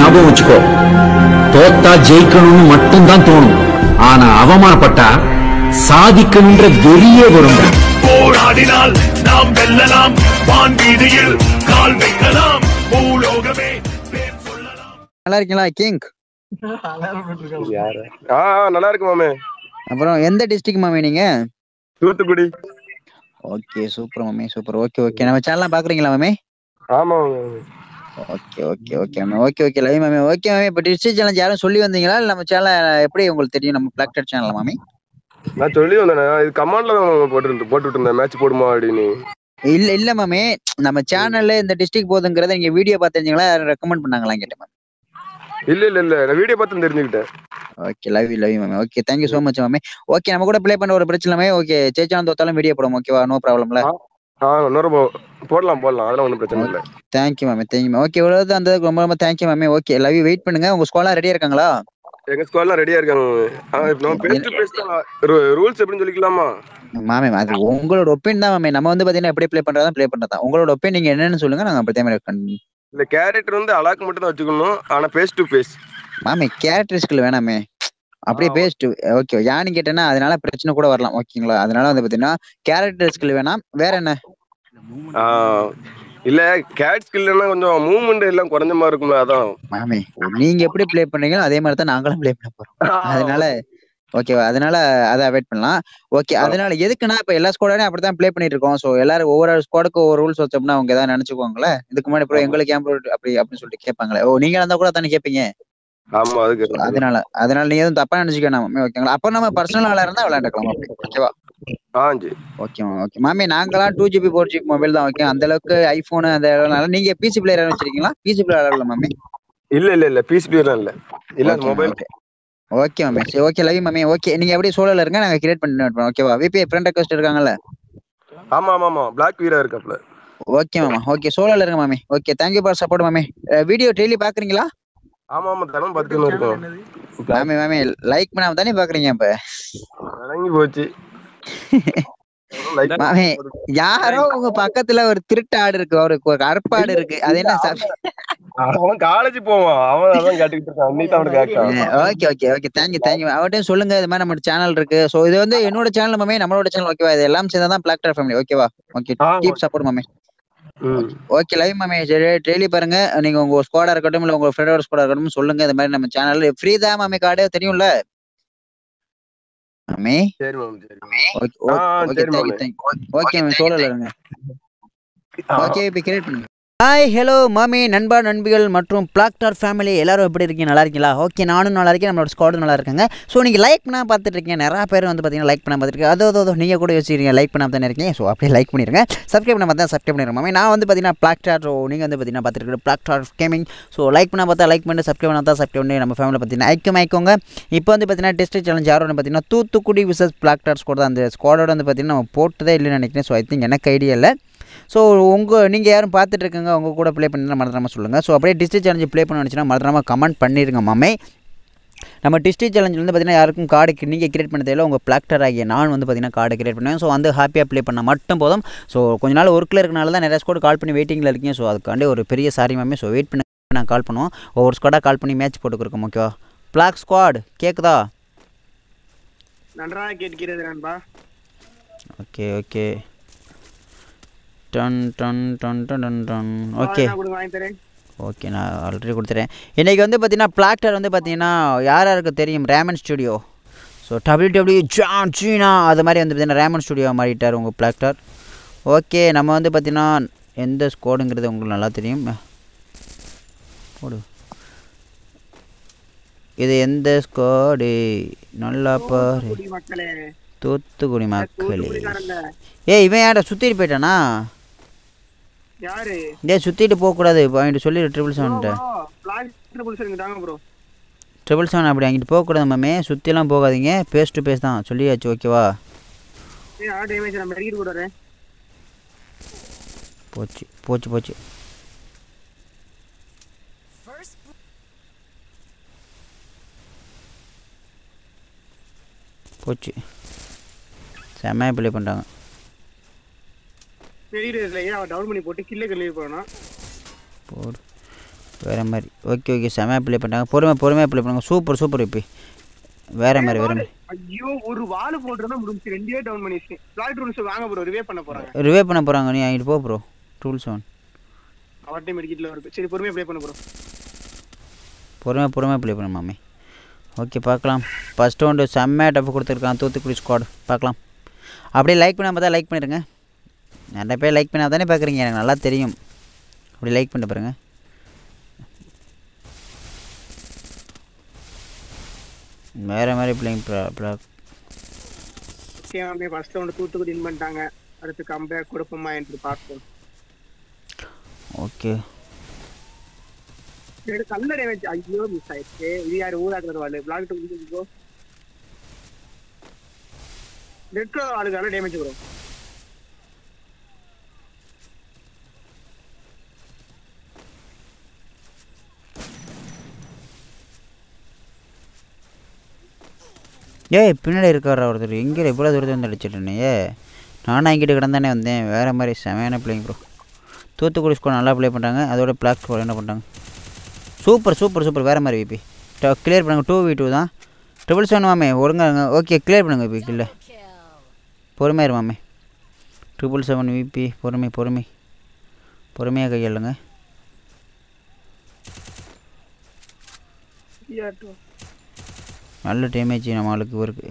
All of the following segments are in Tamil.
ஞாபகம் வச்சுக்கோ தோத்தா ஜெயிக்கணும்னு மட்டும்தான் தோணும் ஆனா அவமானப்பட்டா சாதிக்கணுன்ற வெறியே வரும் போராடினால் நாம் வெல்லலாம் வான்வீதியில் கால் வைக்கலாம் பூலோகமே பேர் சொல்லலாம் நல்லா இருக்கீங்களா கிங் யாரு ஆ ஆ, நல்லா இருக்கு மாமே அப்புறம் எந்த டிஸ்ட்ரிக்ட் மாமி நீங்க தூத்துக்குடி ஓகே சூப்பர் மாமி சூப்பர் ஓகே ஓகே நம்ம சேனல்லாம் பாக்குறீங்களா மாமி ஆமா மாமே. Okay okay okay ma'am okay okay live மாமி ஓகே மாமி இப்போ டிஸ்ட்ரிக்ட் சேனல் யாரும் சொல்லி வந்தீங்களா இல்ல நம்ம சேனல் எப்படி உங்களுக்கு தெரியும் நம்ம பிளாக்டர் சேனல் மாமி நான் சொல்லி வந்தேனே இது கமாண்ட்ல தான் மாமே போட்டு போட்டுட்டு இருந்தேன் மேட்ச் போடுமா அப்படின்னு இல்ல இல்ல மாமி நம்ம சேனல்ல இந்த டிஸ்ட்ரிக்ட் போகுதுங்கிறத நீங்க வீடியோ பார்த்துருந்தீங்களா ரெக்கமெண்ட் பண்ணாங்களா கேட்டேன் மேம் இல்ல இல்ல இல்ல நான் வீடியோ பார்த்து தெரிஞ்சுக்கிட்டேன் okay love you love you ma'am okay thank you so much ma'am okay நம்ம கூட ப்ளே பண்ண ஒரு பிரச்சனை இல்லை ஓகே ஜெயிச்சாலும் தோத்தாலும் வீடியோ போடும் ஓகேவா நோ ப்ராப்ளம்ல ஆ இன்னொரு போ- போடலாம் போடலாம் அதெல்லாம் ஒன்றும் பிரச்சனை இல்லை thank you ma'am thank you ma'am okay இவ்வளவு அந்த ரொம்ப ரொம்ப thank you ma'am okay love you wait பண்ணுங்க உங்க ஸ்கோலாம் ரெடியா இருக்காங்களா எங்க ஸ்குவாட்லாம் ரெடியா இருக்காங்க மாமே. ஆ இப்ப நம்ம பேஸ் டு பேஸ் தான் ரூல்ஸ் எப்படின்னு சொல்லிக்கலாமா மாமே அது உங்களோட ஒப்பீனியன் தான் மேம் நம்ம வந்து பாத்தீங்கன்னா எப்படி ப்ளே பண்றதா ப்ளே பண்றதா உங்களோட ஒப்பீனியன் நீங்க என்னன்னு சொல்லுங்க நாங்க அப்படி தான் இல்ல கேரக்டர் வந்து அலாக்கு மட்டும் தான் வச்சுக்கணும் ஆனா பேஸ் டு பேஸ் மாமே கேரக்டரிஸ்டில் வேணாமே அப்படியே ஆ, பேஸ்ட் ஓகே யான்னு கேட்டேன்னா அதனால பிரச்சனை கூட வரலாம் ஓகேங்களா அதனால வந்து பாத்தீங்கன்னா கேரக்டரிஸ்டில் வேணாம் வேற என்ன இல்ல கேட் ஸ்கில்னா கொஞ்சம் மூவ்மெண்ட் எல்லாம் குறைஞ்ச மாதிரி இருக்கும்ல அதான் மாமே நீங்க எப்படி ப்ளே பண்றீங்களோ அதே மாதிரி தான் நாங்களும் ப்ளே பண்ண போறோம் அதனால ஓகேவா அதனால அதை அவாய்ட் பண்ணலாம் ஓகே ஆ. அதனால எதுக்குன்னா இப்ப எல்லா ஸ்குவாடையும் அப்படித்தான் ப்ளே பண்ணிட்டு இருக்கோம் சோ எல்லாரும் ஒவ்வொரு ஸ்குவாடுக்கு ஒவ்வொரு ரூல்ஸ் வச்சோம்னா அவங்க ஏதாவது நினைச்சுக்குவாங்களே இதுக்கு முன்னாடி அப்புறம் ஆமா. எங்களுக்கு ஏன் bro அப்படி அப்படின்னு சொல்லிட்டு கேட்பாங்களே ஓ நீங்க இருந்தா கூட தானே கேட்பீங்க ஆமா அதுக்கு அதனால அதனால நீங்க எதுவும் தப்பா நினைச்சுக்கணும் ஓகேங்களா அப்ப நம்ம பர்சனல் ஆளா இருந்தா விளையாண்டுக்கலாம் அப்படி ஓகேவா ஆ ஜி ஓகே ஓகே மாமி நாங்களாம் two GB four GB mobile தான் ஓகே அந்த அளவுக்கு ஐபோன் அந்த அளவுனால நீங்க பிசி பிளேயர் வச்சிருக்கீங்களா பிசி பிளேயர் விளையாடல மாமி இல்ல இல்ல இல்ல பீஸ் பியர்லாம் இல்ல இல்ல மொபைல் ஓகே மாமி சரி ஓகே லவ் மாமி ஓகே நீங்க அப்படியே சோலோல இருங்க நாங்க கிரியேட் பண்ணி note பண்ணுவோம் ஓகேவா விபி ஃப்ரெண்ட் ரெக்வஸ்ட் இருக்காங்கல்ல ஆமா ஆமா ஆமா பிளாக் வீரா இருக்காப்ல ஓகே மாமா ஓகே சோலோல இருங்க மாமி ஓகே தேங்க்யூ ஃபார் சப்போர்ட் மாமி வீடியோ டெய்லி பாக்குறீங்களா ஆமா ஆமா தினம் பார்த்துட்டு இருக்கோம் மாமி மாமி லைக் பண்ணாம தானே பாக்குறீங்க இப்ப வழங்கி போச்சு Like மாமி யாரோ உங்க பக்கத்துல ஒரு திருட்டு ஆடு இருக்கு ஒரு ஒரு கருப்பாடு இருக்கு அது என்ன சப் அவன் காலேஜ் போவான் அவன் அதான் கேட்டுக்கிட்டு இருக்கான் நீ தான் அவனுக்கு கேட்கான் okay okay okay thank you thank you அவர்கிட்டயும் சொல்லுங்க இது மாதிரி நம்ம சேனல் இருக்கு சோ இது வந்து என்னோட சேனல் மாமே நம்மளோட சேனல் ஓகேவா இது எல்லாம் சேர்ந்தா தான் பிளாக் ஃபேமிலி ஓகேவா ஓகே ஆ, கீப் சப்போர்ட் மாமே ம் ஓகே லைவ் மாமே சரி டெய்லி பாருங்க நீங்க உங்க ஸ்குவாடா இருக்கட்டும் இல்ல உங்க ஃப்ரெண்டோட ஸ்குவாடா இருக்கட்டும் சொல்லுங்க இந்த மாதிரி நம்ம சேனல் ஃப்ரீ தான் மாமே கார்டு தெரியும்ல மாமே சரி மேம் சரி ஓகே ஆ, ஓகே சரி தேங்க்யூ மாமே. தேங்க்யூ ஓகே மேம் சோலோல இருங்க ஆ. ஓகே இப்போ கிரியேட் பண்ணுங்க ஹாய் ஹலோ மாமி நண்பா நண்பிகள் மற்றும் பிளாக்டார் ஃபேமிலி எல்லாரும் எப்படி இருக்கீங்க நல்லா இருக்கீங்களா ஓகே நானும் நல்லா இருக்கேன் நம்மளோட ஸ்குவாடும் நல்லா இருக்காங்க ஸோ நீங்கள் லைக் பண்ண பார்த்துட்டு இருக்கீங்க நிறைய பேர் வந்து பார்த்தீங்கன்னா லைக் பண்ண பார்த்துருக்கீங்க அதோ அதோ நீங்கள் கூட யோசிக்கிறீங்க லைக் பண்ணாம தானே இருக்கீங்க ஸோ அப்படியே லைக் பண்ணிருங்க சப்ஸ்கிரைப் பண்ண பார்த்தா சப்ஸ்கிரைப் பண்ணிருங்க மாமி நான் வந்து பார்த்தீங்கன்னா பிளாக்டார் ஸோ நீங்கள் வந்து பார்த்தீங்கன்னா பார்த்துருக்கீங்க பிளாக்டார் கேமிங் ஸோ லைக் பண்ண பார்த்தா லைக் பண்ணி சப்ஸ்கிரைப் பண்ணா தான் சப்ஸ்கிரைப் பண்ணி நம்ம ஃபேமிலியில் பார்த்தீங்கன்னா ஐக்கம் ஐக்கோங்க இப்போ வந்து பார்த்தீங்கன்னா டிஸ்ட்ரிக்ட் சேலஞ்ச் யாரும் வந்து பார்த்தீங்கன்னா தூத்துக்குடி விசஸ் பிளாக்டார் ஸ்குவாட் தான் அந்த ஸ்குவாடோட வந்து பார்த்தீங்கன்னா நம்ம போட்டதே இல்லைன்னு நினைக்கிறேன் ஸோ ஐ திங்க் எனக்கு ஐடியா இல்லை ஸோ உங்கள் நீங்கள் யாரும் பார்த்துட்டு இருக்கங்க உங்கள் கூட ப்ளே பண்ணி மறந்துடாமல் சொல்லுங்கள் ஸோ அப்படியே டிஸ்ட்ரிக்ட் சேலஞ்சு ப்ளே பண்ண நினச்சினா மறந்துடாமல் கமெண்ட் பண்ணிடுங்க மாமே நம்ம டிஸ்ட்ரிக்ட் சேலஞ்சில் வந்து பார்த்தீங்கன்னா யாருக்கும் கார்டு நீங்கள் கிரியேட் பண்ண தேவையில்ல உங்கள் பிளாக்டர் ஆகிய நான் வந்து பார்த்தீங்கன்னா கார்டு கிரியேட் பண்ணுவேன் ஸோ வந்து ஹாப்பியாக ப்ளே பண்ணால் மட்டும் போதும் ஸோ கொஞ்ச நாள் ஒர்க்கில் இருக்கனால தான் நிறைய ஸ்கோட் கால் பண்ணி வெயிட்டிங்கில் இருக்கீங்க ஸோ அதுக்காண்டி ஒரு பெரிய சாரி மாமே ஸோ வெயிட் பண்ணி நான் கால் பண்ணுவோம் ஒவ்வொரு ஸ்குவாடாக கால் பண்ணி மேட்ச் போட்டு கொடுக்கோம் ஓகேவா பிளாக் ஸ்குவாட் கேட்குதா நன்றாக கேட்கிறது நண்பா okay okay done done done done done done okay நான் கொடுங்க வாங்கி தரேன் ஓகே நான் ஆல்ரெடி கொடுத்துறேன் இன்றைக்கி வந்து பார்த்தீங்கன்னா பிளாக்டர் வந்து பார்த்தீங்கன்னா யார் யாருக்கு தெரியும் ரேமன் studio so W W John Cena அது மாதிரி வந்து பார்த்தீங்கன்னா ரேமன் ஸ்டுடியோ மாறிட்டார் உங்கள் பிளாக்டர் ஓகே நம்ம வந்து பார்த்தீங்கன்னா எந்த ஸ்கோடுங்கிறது உங்களுக்கு நல்லா தெரியும் போடு இது எந்த ஸ்கோடு நல்லா பாரு குடி மக்களே தூத்துக்குடி மக்களே தூத்துக்குடிக்காரங்க ஏய் இவன் யாரா சுற்றிட்டு போயிட்டானா யாரு டேய் சுற்றிட்டு போகக்கூடாது பாயிண்ட் சொல்லி ட்ரிபிள் செவன்ட்ட பிளாக் ட்ரிபிள் சரிங்க தாங்க ப்ரோ ட்ரிபிள் செவன் அப்படி அங்கிட்டு போகக்கூடாது மேமே சுற்றிலாம் போகாதீங்க பேஸ் டு பேஸ் தான் சொல்லியாச்சு ஓகேவா ஏ ஆ டேமேஜ் நான் மெடிக்கிட்டு கூட வரேன் போச்சு போச்சு போச்சு போச்சு செம்மையாக ப்ளே பண்ணுறாங்க மெடிக்கிட்டு இல்லை ஏன் அவன் டவுன் பண்ணி போட்டு கில்லே கழுவி போனா போடு வேறு மாதிரி ஓகே ஓகே செமையாக ப்ளே பண்ணிட்டாங்க பொறுமை பொறுமையாக ப்ளே பண்ணுங்க சூப்பர் சூப்பர் இப்போ வேறு மாதிரி வேறு மாதிரி ஐயோ ஒரு வால் போட்டுருந்தா முடிஞ்சு ரெண்டே டவுன் பண்ணிச்சு பிளாட் ரூல்ஸ் வாங்க ப்ரோ ரிவே பண்ண போறாங்க ரிவே பண்ண போகிறாங்க நீ வாங்கிட்டு போ ப்ரோ டூல்ஸ் ஒன் அவர்கிட்ட மெடிக்கிட்ல இருக்கு சரி பொறுமையா ப்ளே பண்ண ப்ரோ பொறுமையாக பொறுமையாக ப்ளே பண்ணு மாமி ஓகே பார்க்கலாம் ஃபஸ்ட் ரவுண்டு செம்மையாக டஃப் கொடுத்துருக்கான் தூத்துக்குடி ஸ்குவாட் பார்க்கலாம் அப்படியே லைக் பண்ணாமல் தான் லைக் பண்ணிடுங்க நிறைய பேர் லைக் பண்ணால் தானே பார்க்குறீங்க எனக்கு நல்லா தெரியும் அப்படி லைக் பண்ணிட்டு பாருங்க வேறு மாதிரி பிள்ளைங்க ஓகே அப்படியே ஃபர்ஸ்ட் ரவுண்ட் தூத்துக்குடி வின் பண்ணிட்டாங்க அடுத்து கம்பேக் கொடுப்போமா என்று பார்ப்போம் ஓகே ரெண்டு கல்ல டேமேஜ் ஐயோ மிஸ் ஆயிடுச்சு இது யாரு ஊராக்குறது வாள் block to bro red colour ஆளுக்கான டேமேஜ் ப்ரோ ஏய் பின்னாடி இருக்காரா ஒருத்தர் எங்கே இவ்வளோ தூரத்தில் வந்து அடிச்சிட்டேனே ஏ நானும் அங்கிட்டு கிடந்தானே வந்தேன் வேறு மாதிரி செமையான பிள்ளைங்க ப்ரோ தூத்துக்குடி ஸ்கூல் நல்லா ப்ளே பண்ணுறாங்க அதோட பிளாக் ஸ்கோர் என்ன பண்ணுறாங்க சூப்பர் சூப்பர் சூப்பர் வேறு மாதிரி விபி கிளியர் பண்ணுங்க டூ வி டூ தான் ட்ரிபிள் செவன் மாமே ஒழுங்காங்க ஓகே கிளியர் பண்ணுங்க விபி இல்லை பொறுமையாக இரு மாமே ட்ரிபிள் செவன் விபி பொறுமை பொறுமை பொறுமையாக கையாளுங்க நல்ல டேமேஜ் நம்ம ஆளுக்கு இருக்கு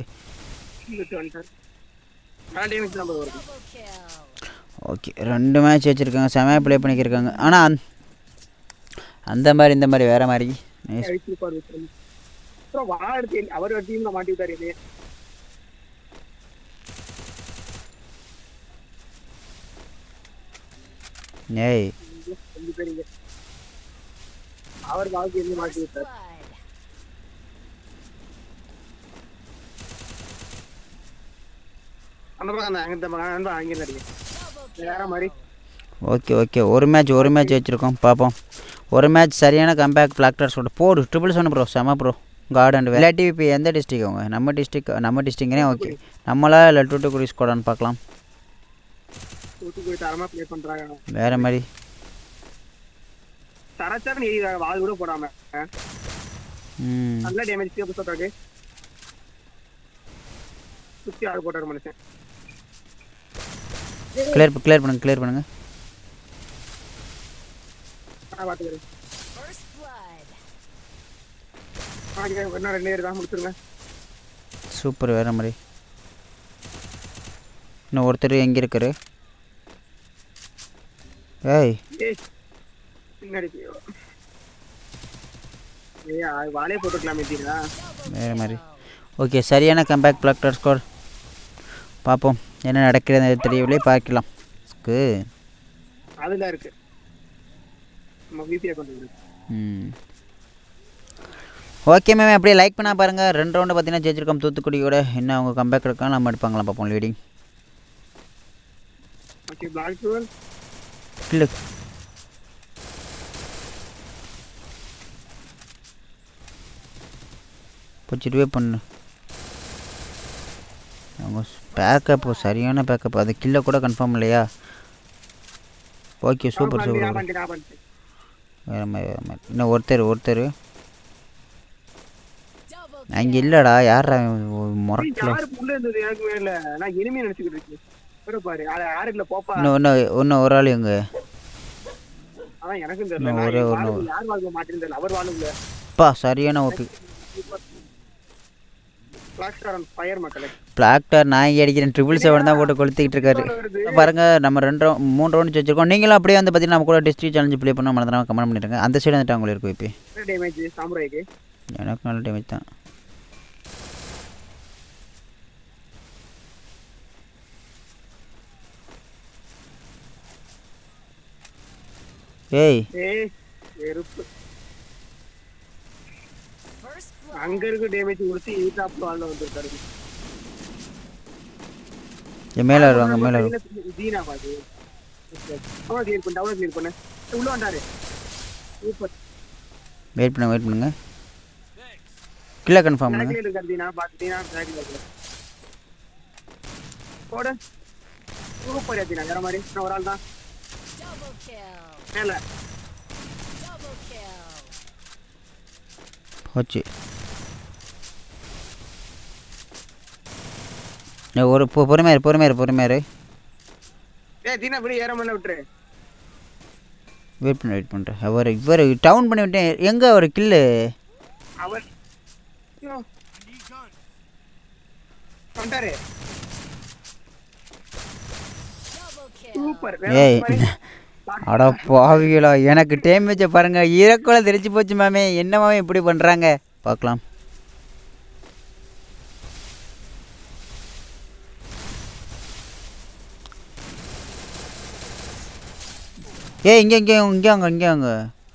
நல்ல டேமேஜ் தான் ப்ரோ வருது ஓகே ரெண்டு மேட்ச் வச்சுருக்காங்க செமையாக ப்ளே பண்ணிக்கிருக்காங்க ஆனால் அந் அந்த மாதிரி இந்த மாதிரி வேறு மாதிரி நைஸ் அப்புறம் வா எடுத்து அவர் டீம்ல மாட்டி விட்டாரு இது ஏய் ரெண்டு பேர் இங்க அவர் வாழ்க்கை இருந்து மாட்டி விட்டார் அந்த பக்கம் அந்த அங்க பக்கம் நண்பா அங்க இருக்கு வேற மாதிரி ஓகே ஓகே ஒரு மேட்ச் ஒரு மேட்ச் வச்சுருக்கோம் பார்ப்போம் ஒரு மேட்ச் சரியான கம்பேக் பிளாக்டர்ஸோட போடு ட்ரிபிள் செவன் ப்ரோ செம ப்ரோ கார்டன் விளையாட்டி இப்போ எந்த டிஸ்ட்ரிக் அவங்க நம்ம டிஸ்ட்ரிக் நம்ம டிஸ்ட்ரிக்னே ஓகே நம்மளா இல்லை டூட்டுக்குடி ஸ்கோடான்னு பார்க்கலாம் தூத்துக்குடி தரமா ப்ளே பண்றாங்க வேறு மாதிரி தரச்சாரு எரியுறாங்க வால் கூட போடாம ம் நல்ல டேமேஜ் புதுசா சொல்றாரு சுத்தி ஆள் போட்டாரு மனுஷன் கிளியர் கிளியர் பண்ணுங்க கிளியர் பண்ணுங்க நான் பாத்துக்கிறேன் ஆ, இன்னும் ரெண்டு பேர் தான் முடிச்சிருங்க சூப்பர் வேறு மாதிரி இன்னும் ஒருத்தர் எங்கே இருக்காரு ஏய் ஏய் பின்னாடி போய் வா. ஏய் ஆ, வாலே போட்டுக்கலாம் மீட்டிங்களா வேறு மாதிரி ஓகே சரியான கம்பேக் பிளாக்டர் ஸ்கோர் பார்ப்போம் என்ன நடக்கிறது தெரியவில்லை பார்க்கலாம் க்கு. அதுல இருக்கு நம்ம விபி அக்கௌண்ட் இருக்கு ம் ஓகே மேம் அப்படியே லைக் பண்ணா பாருங்கள் ரெண்டு ரவுண்டு பார்த்தீங்கன்னா ஜெயிச்சிருக்கோம் தூத்துக்குடியோட என்ன அவங்க கம்பேக் இருக்காங்க நம்ம எடுப்பாங்களா பார்ப்போம் லீடிங் ஓகே பிளாக் டுவெல் இல்லை பிடிச்சிட்டுவே பண்ணு அவங்க பேக்கப் சரியான பேக்கப் அது கில்ல கூட கன்ஃபார்ம் இல்லையா ஓகே சூப்பர் நான் சூப்பர் பண்ணிட்டேன் நான் பண்ணிட்டேன் வேறு மாதிரி வேறு மாதிரி இன்னும் ஒருத்தர் ஒருத்தர் அங்கே இல்லைடா யாரா முரட்டில் யாரு உள்ள இருந்தது எனக்கு இல்ல நான் எனிமே நினைச்சுக்கிட்டு இருக்கேன் பாரு பாரு யாரு யாரு இல்ல போப்பா இன்னும் இன்னும் இன்னும் ஒரு ஆள் எங்கே அதான் எனக்கும் தெரியல இன்னும் நான் ஒரே என் ஒரு வாழ்வு யார் வாழ்க்கை மாட்டேன்னு தெரியல அவர் வாழுங்க அப்பா சரியான ஓபி பிளாக் ஸ்டார் ஃபயர் மக்களே பிளாக்டர் நான் இங்கே அடிக்கிறேன் ட்ரிபிள் செவன் தான் போட்டு கொளுத்திக்கிட்டு இருக்காரு வருது பாருங்க நம்ம ரெண்டு round- மூணு ரவுண்ட் வச்சிருக்கோம் நீங்களும் அப்படியே வந்து பார்த்தீங்கன்னா நம்ம கூட டிஸ்ட்ரிக் சேலஞ்சு ப்ளே பண்ண மறந்துடாம கமெண்ட் பண்ணிடுங்க அந்த சைடு வந்துட்டு அவங்களுக்கு இருக்கும் இப்போ டேமேஜ் சாமுராய்க்கு எனக்கு நல்ல டேமேஜ் தான் ஏய் ஏய் வெறுப்பு அங்க இருக்க டேமேஜ் கொடுத்து ஈட்டாப் வாழ்ல வந்திருக்காரு என் மேலே வருவாங்க மேலே வருவாங்க தீனா பாது அவன் கிளியர் பண்ணு அவன் கிளியர் பண்ணு உள்ள வந்தாரு சூப்பர் வெயிட் பண்ணுங்க வெயிட் பண்ணுங்க கில்ல கன்ஃபார்ம் பண்ணுங்க பேக்ல இருக்காரு தீனா பாத்து தீனா பேக்ல இருக்கு போடு சூப்பர் தீனா வேற மாதிரி இன்னும் ஒரு ஆள் தான் மேல போச்சு ஏய், ஒரு பொ- பொறுமையா இரு பொறுமையா இரு பொறுமையா இரு ஏய் தீனா இப்படி ஏற பண்ண விட்டுரு வெயிட் பண்ண வெயிட் பண்ணுறேன் அவர் இவர் டவுன் பண்ணி விட்டேன் எங்கே ஒரு கில்லு அவர் ஐயோ. வந்துட்டாரு சூப்பர் ஏய் அட பாவிகளா எனக்கு டேமேஜை பாருங்க ஈரக்குள்ள தெரிச்சு போச்சு மாமே என்ன மாமே இப்படி பண்ணுறாங்க பார்க்கலாம் ஏய் இங்கே இங்கே இங்கே அங்கே இங்கே அங்கே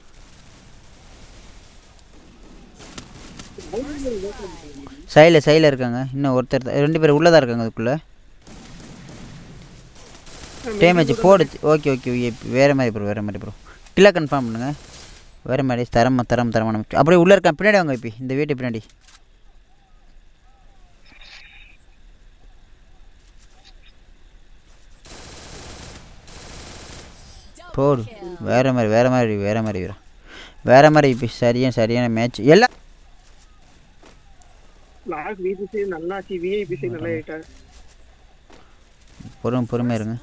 சைடில் சைடில் இருக்காங்க இன்னும் ஒருத்தர் தான் ரெண்டு பேர் உள்ளே தான் இருக்காங்க அதுக்குள்ளே டேமேஜ் போடு ஓகே ஓகே ஓகே வேறு மாதிரி ப்ரோ வேறு மாதிரி ப்ரோ கில்லை கன்ஃபார்ம் பண்ணுங்க வேறு மாதிரி தரம் தரம் தரமான முக்கியம். அப்படியே உள்ளே இருக்கான் பின்னாடி வாங்க இப்போ இந்த வீட்டு பின்னாடி போடு வேறு மாதிரி வேறு மாதிரி வேறு மாதிரி வீரா வேறு மாதிரி இப்போ சரியான சரியான மேட்ச் எல்லாம் லாஸ்ட் விபிசி நல்லா ஆச்சு விஐபிசி நல்லா ஆயிட்டாரு பொறுமை பொறுமையாக இருங்க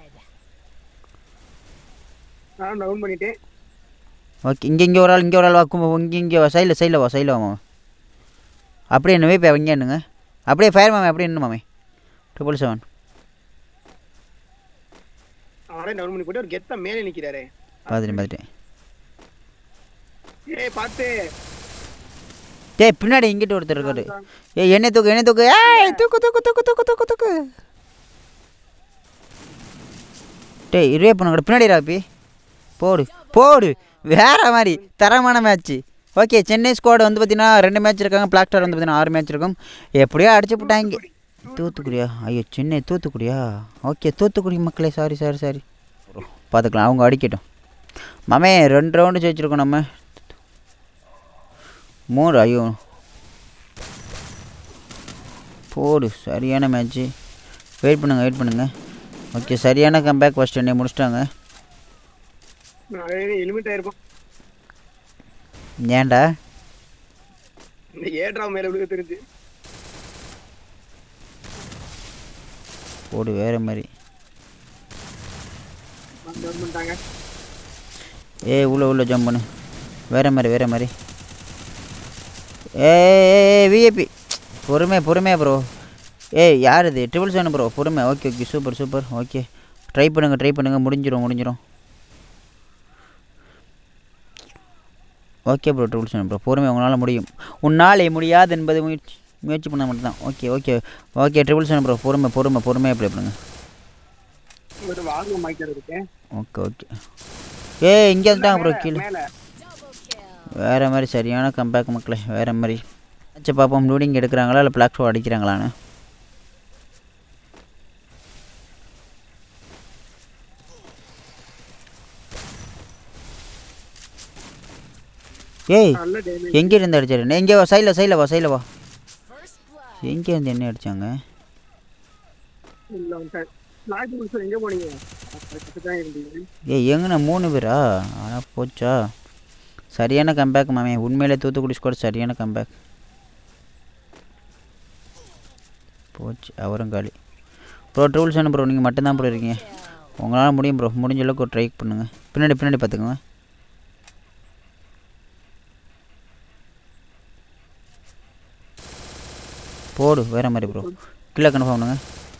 நான் டவுன் பண்ணிட்டேன் ஓகே இங்கே இங்கே ஒரு ஆள் இங்கே ஒரு ஆள் வா கும் இங்கே இங்கே வா சைடில் சைடில் வா சைடில் வா மாமா அப்படியே என்ன இப்போ இங்கே என்னங்க அப்படியே ஃபயர் மாமே அப்படியே என்ன மாமே ட்ரிபிள் செவன் அவரே டவுன் பண்ணி போட்டு ஒரு கெத்தா மேலே நிக்கிறாரே பார்த்துட்டேன் பார்த்துட்டேன் ஏய் பார்த்து டேய் பின்னாடி இங்கிட்டு ஒருத்தர் இருக்காரு ஏய் என்ன தூக்கு என்ன தூக்கு ஏய் தூக்கு தூக்கு தூக்கு தூக்கு தூக்கு தூக்கு டேய் இருவே பண்ண பின்னாடி ராப்பி போடு போடு வேற மாதிரி தரமான மேட்ச்சு ஓகே சென்னை ஸ்குவாட் வந்து பார்த்தீங்கன்னா ரெண்டு மேட்ச் இருக்காங்க பிளாக் ஸ்டார் வந்து பார்த்தீங்கன்னா ஆறு மேட்ச் இருக்கும் எப்படியோ அடிச்சு போட்டாங்க தூத்துக்குடியா ஐயோ சென்னை தூத்துக்குடியா ஓகே தூத்துக்குடி மக்களே சாரி சாரி சாரி பார்த்துக்கலாம் அவங்க அடிக்கட்டும் மாமே ரெண்டு ரவுண்டு ஜெயிச்சிருக்கோம் நம்ம மூணு ஐயோ போடு சரியான மேட்ச்சு வெயிட் பண்ணுங்க வெயிட் பண்ணுங்க ஓகே சரியான கம்பேக் ஃபஸ்ட் என்னை முடிச்சிட்டாங்க எலிமிட் ஆயிருப்போம் ஏன்டா இந்த ஏட்ரா மேல விழுக தெரிஞ்சு போடு வேற மாதிரி டவுன் பண்ணிட்டாங்க ஏய் உள்ள உள்ள ஜம்ப் பண்ணு வேற மாதிரி வேற மாதிரி ஏய் விஏபி பொறுமை பொறுமையா ப்ரோ ஏய் யார் இது ட்ரிபிள் செவன் ப்ரோ பொறுமை okay okay super super okay try பண்ணுங்கள் ட்ரை பண்ணுங்கள் முடிஞ்சிரும் முடிஞ்சிரும் okay bro triple seven bro பொறுமை உங்களால் முடியும் உன்னாலே முடியாது என்பது முயற்சி முயற்சி பண்ண மட்டும்தான் okay okay okay triple seven bro பொறுமை பொறுமை பொறுமையாக ப்ளே பண்ணுங்கள் ஒரு வாங்க மைக்கர் இருக்கேன் ஓகே ஓகே ஏய் இங்கே வந்துட்டாங்க ப்ரோ கீழே மேல வேறு மாதிரி சரியான கம்பேக் மக்களே வேறு மாதிரி ஆச்சு பார்ப்போம் லூடிங் எடுக்கிறாங்களா இல்லை பிளாக் ஷோ அடிக்கிறாங்களான்னு ஏய் நல்ல டேமேஜ் எங்கே இருந்து அடிச்சாரு எங்கே வா சைடில் சைடில் வா சைடில் வா எங்கே இருந்து என்ன அடிச்சாங்க இல்ல வந்துட்டார் லாஸ்ட் நிமிஷம் எங்க போனீங்க தான் இருந்தீங்க ஏய் எங்கண்ணா மூணு பேரா ஆனால் போச்சா சரியான கம்பேக் மாமே உண்மையிலே தூத்துக்குடி ஸ்கோர் சரியான கம்பேக் போச்சு அவரும் காலி ப்ரோ ட்ரூல்ஸ் என்ன ப்ரோ நீங்கள் மட்டும்தான் ப்ரோ இருக்கீங்க உங்களால் முடியும் ப்ரோ முடிஞ்ச அளவுக்கு ட்ரை பண்ணுங்கள் பின்னாடி பின்னாடி பார்த்துக்கோங்க போடு வேறு மாதிரி ப்ரோ கீழே கன்ஃபார்ம் பண்ணுங்க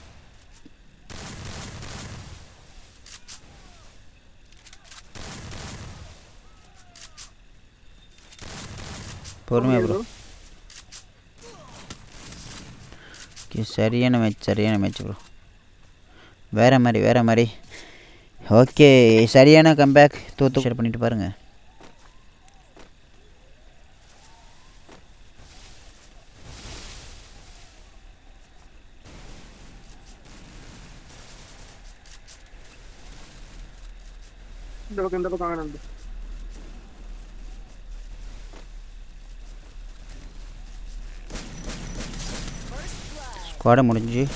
பொறுமையா ப்ரோ ஓகே சரியான மேட்ச் சரியான மேட்ச் ப்ரோ வேறு மாதிரி வேறு மாதிரி ஓகே சரியான கம்பேக் தோத்து ஷேர் பண்ணிட்டு பாருங்க இந்த பக்கம் இந்த பக்கம் வாங்க ஸ்குவாடை முடிஞ்சு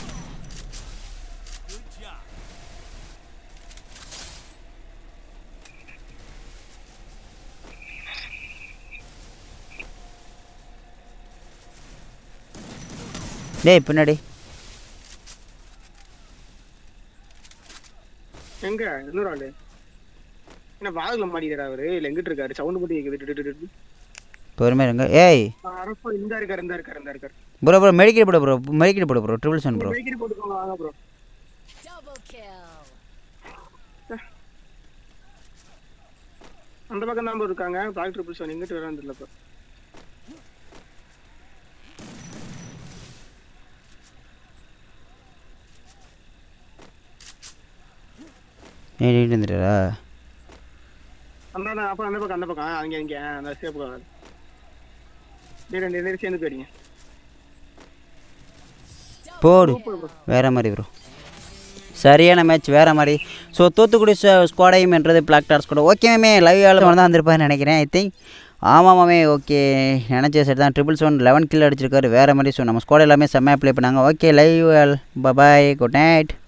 டேய் பின்னாடி எங்க இன்னொரு ஆளு என்ன வாகல மாட்டிக்கிறாரு அவரு இல்ல எங்கிட்டு இருக்காரு சவுண்ட் மட்டும் கேக்குது பொறுமையாக இருங்க ஏய் அரப்பா இந்த இருக்காரு இந்த இருக்காரு இந்த இருக்காரு ப்ரோ ப்ரோ மெடிக்கல் போடு ப்ரோ மெடிக்கல் போடு bro triple seven bro vehicle போட்டுக்கோங்க வாங்க ப்ரோ Double kill. அந்த பக்கம் தான் bro இருக்காங்க பிளாக் ட்ரிபிள் செவன் எங்கிட்டு வரான்னு தெரியல இப்போ ஏய் வந்துடுறா அந்த அந்த- அப்ப அந்த பக்கம் அந்த பக்கம் அங்க இங்க அந்த சேப்பு ரெண்டு ரெண்டு சேர்ந்து போயிடுங்க போடு வேற மாதிரி ப்ரோ சரியான மேட்ச் வேற மாதிரி ஸோ தூத்துக்குடி ஸ்குவாடையும் என்றது பிளாக் டார்ஸ் கூட ஓகே மேமே லைவ் ஆள் தான் வந்திருப்பாருன்னு நினைக்கிறேன் ஐ திங்க் ஆமாம் மாமே ஓகே நினச்ச சரி தான் ட்ரிபிள் செவன் லெவன் கில் அடிச்சிருக்காரு வேறு மாதிரி ஸோ நம்ம ஸ்குவாட் எல்லாமே செம்மையாக ப்ளே பண்ணாங்க okay live all bye bye good night